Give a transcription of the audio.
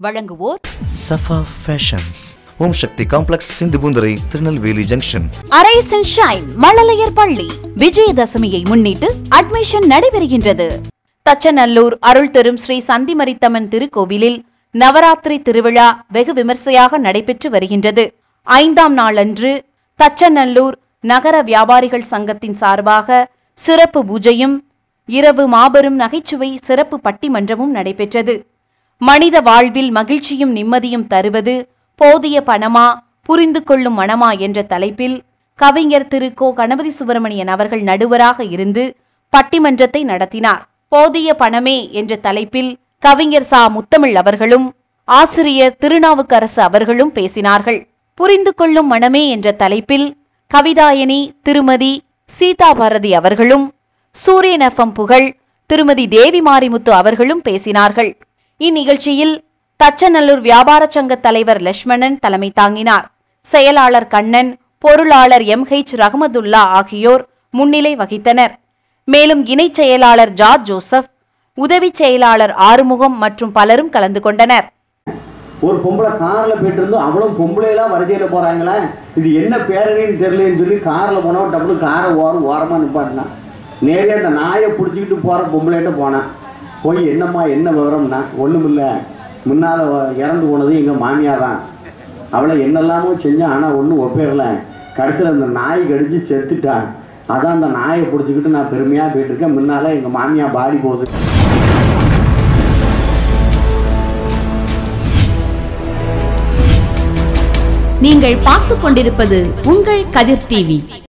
வழங்குவோர் Safa fashions Om Sakthi complex Sindhupoonthurai Tirunelveli junction arise and shine மழலையர் பள்ளி விஜயதசமியை முன்னிட்டு அட்மிஷன் நடைபெறுகின்றது தச்சநல்லூர் அருள் தரும் ஸ்ரீ சந்திமரித்தம்மன் திருக்கோவிலில் நவராத்திரி திருவிழா வெகு விமர்சையாக நடைபெற்று வருகின்றது ஐந்தாம் நாளன்று தச்சநல்லூர் நகர வியாபாரிகள் சங்கத்தின் சார்பாக சிறப்பு பூஜையும் இரவு மாபெரும் நகைச்சுவை சிறப்பு பட்டிமன்றமும் நடைபெற்றது மனித வாழ்வில் மகிழ்ச்சியும் நிம்மதியும் தருவது போதிய பணமா புரிந்து கொள்ளும் மனமா என்ற தலைப்பில் கவிஞர் திரு கோ கணபதி சுப்பிரமணியன் அவர்கள் நடுவராக இருந்து பட்டிமன்றத்தை நடத்தினார் போதிய பணமே என்ற தலைப்பில் கவிஞர் சா முத்தமிழ் அவர்களும் ஆசிரியர் திருநாவுக்கரசு அவர்களும் பேசினார்கள் புரிந்து கொள்ளும் மனமே என்ற தலைப்பில் கவிதாயனி திருமதி சீதா பாரதி அவர்களும் சூரியன் எஃப்எம் புகழ் திருமதி தேவி மாரிமுத்து அவர்களும் பேசினார்கள் இந்நிகழ்ச்சியில் தச்சநல்லூர் வியாபார சங்க தலைவர் லட்சுமணன் தலைமை தாங்கினார் செயலாளர் கண்ணன் பொருளாளர் எம் ஹெச் ரஹமதுல்லா ஆகியோர் முன்னிலை வகித்தனர் மேலும் இணைச் செயலாளர் ஜார்ஜ் ஜோசப் உதவிச் செயலாளர் ஆறுமுகம் மற்றும் பலரும் கலந்து கொண்டனர் ஒரு பொம்பளை காரில் போயிட்டு இருந்தோம் அவளும் பொம்பளையெல்லாம் வரிசையில் போகிறாங்களே இது என்ன பேரணின்னு தெரியலன்னு சொல்லி காரில் போனோம் டப்புனு காரை ஓரம் ஓரமாக நிப்பாட்டினா நேரே அந்த நாயை பிடிச்சிக்கிட்டு போகிற பொம்பளைகிட்ட போனேன் போய் என்னம்மா என்ன விவரம்னா ஒன்றும் இல்லை முன்னால் இறந்து போனது எங்கள் மாமியார் தான் அவளை என்னெல்லாமோ செஞ்சேன் ஆனால் ஒன்றும் ஒப்பேறல கடைசியில் அந்த நாய் கடிச்சு செத்துட்டா அதான் அந்த நாயை பிடிச்சிக்கிட்டு நான் பெருமையாக போயிட்டுருக்கேன் முன்னால் எங்கள் மாமியார் பாடி போகுது நீங்கள் பார்த்துக் கொண்டிருப்பது உங்கள் கதிர் டிவி